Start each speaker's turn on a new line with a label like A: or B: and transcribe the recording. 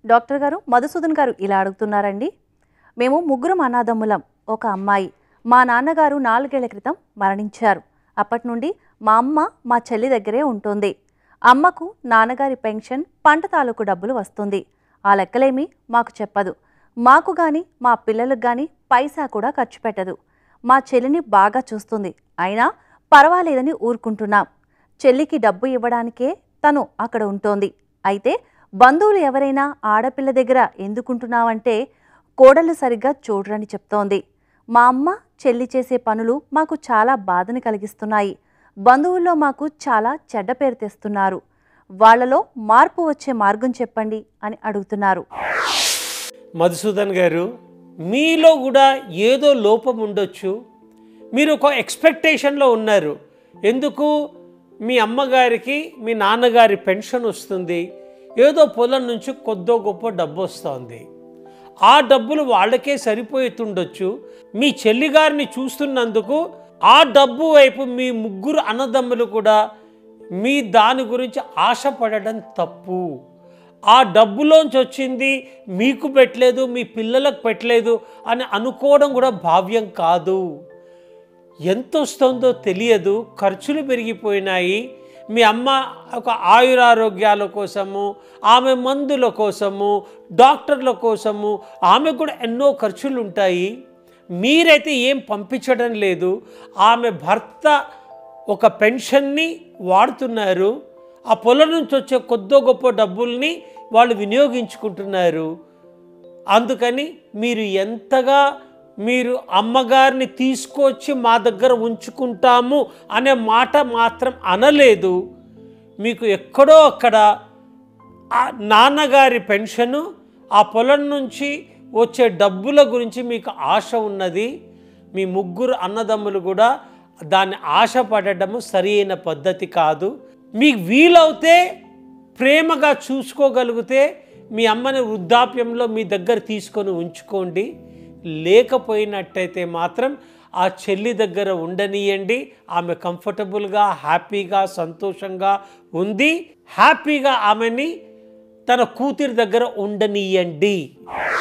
A: doctor గారు మధుసూదన్ గారు ఇలా అడుగుతున్నారండి మేము ముగ్గురం అనాథమ్ములం ఒక అమ్మాయి మా నాన్నగారు నాలుగేళ్ల క్రితం మరణించారు అప్పటి నుండి మా అమ్మ మా చెల్లి దగ్గరే ఉంటుంది అమ్మకు నాన్నగారి పెన్షన్ పంట తాలూకు డబ్బులు వస్తుంది ఆ లెక్కలేమి మాకు చెప్పదు మాకు కానీ మా పిల్లలకు కానీ పైసా కూడా ఖర్చు పెట్టదు మా చెల్లిని బాగా చూస్తుంది అయినా పర్వాలేదని ఊరుకుంటున్నాం చెల్లికి డబ్బు ఇవ్వడానికే తను అక్కడ ఉంటోంది అయితే బంధువులు ఎవరైనా ఆడపిల్ల దగ్గర ఎందుకుంటున్నావంటే కోడలు సరిగ్గా చూడరని చెప్తోంది మా అమ్మ చెల్లి చేసే పనులు మాకు చాలా బాధని కలిగిస్తున్నాయి బంధువుల్లో మాకు చాలా చెడ్డ పేరు తెస్తున్నారు వాళ్ళలో మార్పు వచ్చే మార్గం చెప్పండి అని అడుగుతున్నారు
B: మధుసూదన్ గారు మీలో కూడా ఏదో లోపం ఉండొచ్చు మీరు ఒక ఎక్స్పెక్టేషన్లో ఉన్నారు ఎందుకు మీ అమ్మగారికి మీ నాన్నగారి పెన్షన్ వస్తుంది ఏదో పొలం నుంచి కొద్దో గొప్ప డబ్బు వస్తుంది ఆ డబ్బులు వాళ్ళకే సరిపోతుండొచ్చు మీ చెల్లిగారిని చూస్తున్నందుకు ఆ డబ్బు వైపు మీ ముగ్గురు అన్నదమ్ములు కూడా మీ దాని గురించి ఆశపడడం తప్పు ఆ డబ్బులోంచి వచ్చింది మీకు పెట్టలేదు మీ పిల్లలకు పెట్టలేదు అని అనుకోవడం కూడా భావ్యం కాదు ఎంత వస్తుందో తెలియదు ఖర్చులు పెరిగిపోయినాయి మీ అమ్మ ఒక ఆయురారోగ్యాల కోసము ఆమె మందుల కోసము డాక్టర్ల కోసము ఆమె కూడా ఎన్నో ఖర్చులు ఉంటాయి మీరైతే ఏం పంపించడం లేదు ఆమె భర్త ఒక పెన్షన్ని వాడుతున్నారు ఆ పొలం నుంచి వచ్చే కొద్దో గొప్ప డబ్బుల్ని వాళ్ళు వినియోగించుకుంటున్నారు అందుకని మీరు ఎంతగా మీరు అమ్మగారిని తీసుకొచ్చి మా దగ్గర ఉంచుకుంటాము అనే మాట మాత్రం అనలేదు మీకు ఎక్కడో అక్కడ ఆ నాన్నగారి పెన్షను ఆ పొలం నుంచి వచ్చే డబ్బుల గురించి మీకు ఆశ ఉన్నది మీ ముగ్గురు అన్నదమ్ములు కూడా దాన్ని ఆశపడటము సరైన పద్ధతి కాదు మీకు వీలవుతే ప్రేమగా చూసుకోగలిగితే మీ అమ్మని వృద్ధాప్యంలో మీ దగ్గర తీసుకొని ఉంచుకోండి లేకపోయినట్టయితే మాత్రం ఆ చెల్లి దగ్గర ఉండనియండి ఆమె కంఫర్టబుల్గా హ్యాపీగా సంతోషంగా ఉంది హ్యాపీగా ఆమెని తన కూతురి దగ్గర ఉండనియండి